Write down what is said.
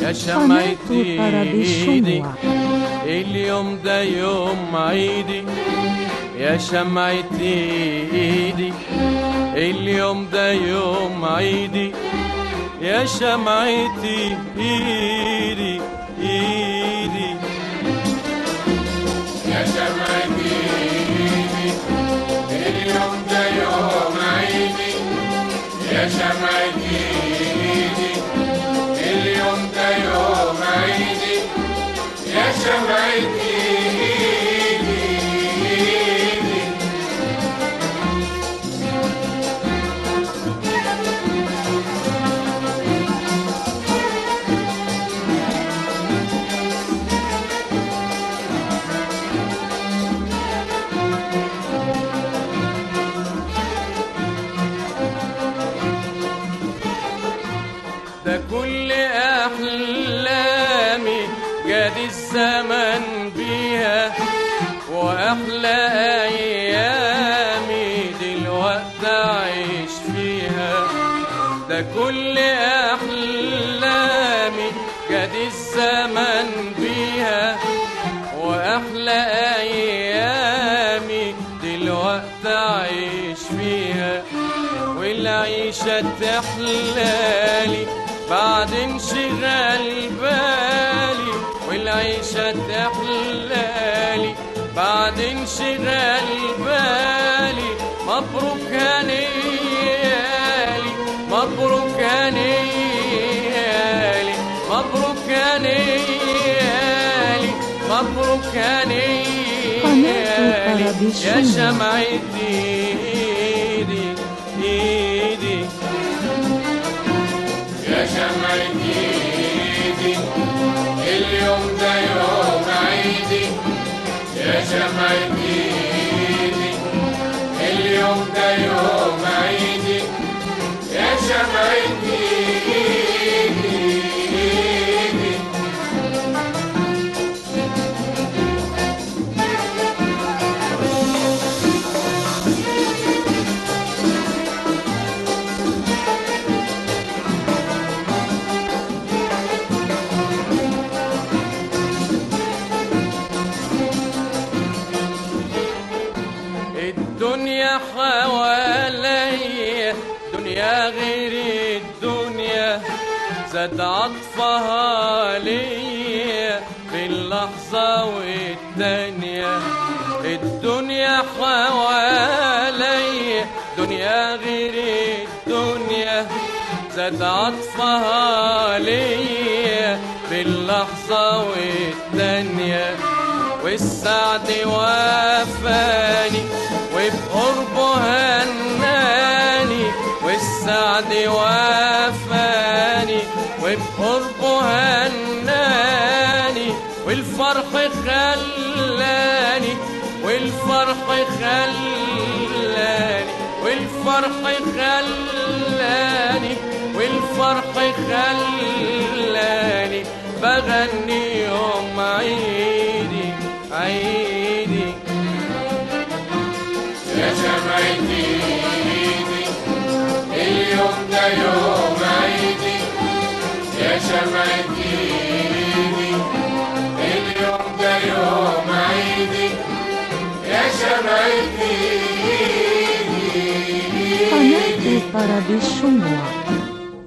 يا قناة شمعتي طرب ايدي الشموع اليوم ده يوم عيدي يا شمعتي ايدي اليوم ده يوم عيدي يا شمعتي ايدي ايدي يا شمعتي اليوم ده يوم عيدي يا شمعتي اليوم ده يوم عيدي يا شمعتي ده كل احلامي جاد الزمن بيها واحلى ايامي دلوقتي اعيش فيها ده كل احلامي جاد الزمن بيها واحلى ايامي دلوقتي اعيش فيها والعيشة تحلالي بعد انشغال بالي والعيشة تحلالي بعد انشغال بالي مبروك هنيالي مبروك هنيالي مبروك هنيالي مبروك هنيالي طرب يا الشموع. شمعتي ايدي ايدي يا شمعتي اليوم ده يوم عيدي يا شمعتي اليوم ده يوم عيدي يا شمعتي الدنيا حواليا دنيا غير الدنيا زاد عطفها ليا في اللحظة والتانية الدنيا حواليا دنيا غير الدنيا زاد عطفها ليا في اللحظة والتانية والسعد وافاني وبقربه هناني والسعد وافاني وبقربه هناني والفرح خلاني والفرح خلاني والفرح خلاني والفرح خلاني بغني يوم عيدي عيدي يا شمعتي اليوم ده يوم عيدي يا شمعتي اليوم ده يوم عيدي يا شمعتي قناة طرب الشموع